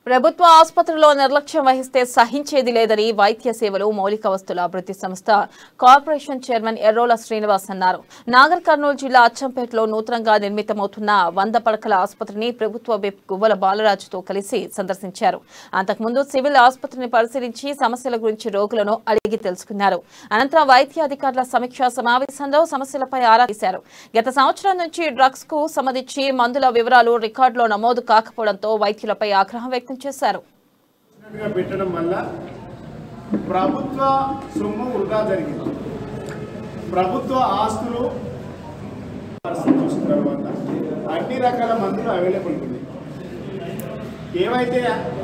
ప్రభుత్వ ఆసుపత్రిలో నిర్లక్ష్యం వహిస్తే సహించేది లేదని వైద్య సేవలు మౌలిక వస్తుల అభివృద్ధి సంస్థ కార్పొరేషన్ చైర్మన్ ఎర్రోల శ్రీనివాస్ అన్నారు నాగర్ కర్నూలు జిల్లా అచ్చంపేటలో నూతనంగా నిర్మితమవుతున్న వంద పడకల ఆసుపత్రిని ప్రభుత్వ విప్ గువ్వల బాలరాజుతో కలిసి సందర్శించారు అంతకుముందు సివిల్ ఆసుపత్రిని పరిశీలించి సమస్యల గురించి రోగులను అడిగి తెలుసుకున్నారు అనంతరం వైద్య అధికారుల సమీక్షా సమావేశంలో సమస్యలపై ఆరా తీశారు గత సంవత్సరం నుంచి డ్రగ్స్ కు సంబంధించి మందుల వివరాలు రికార్డులో నమోదు కాకపోవడంతో వైద్యులపై ఆగ్రహం వ్యక్తం చేశారు గా పెట్టడం వల్ల ప్రభుత్వ సొమ్ము వృధా జరిగింది ప్రభుత్వ ఆస్తులు పరిస్థితి చూసిన తర్వాత అన్ని రకాల మందులు అవైలబుల్ ఉంది ఏవైతే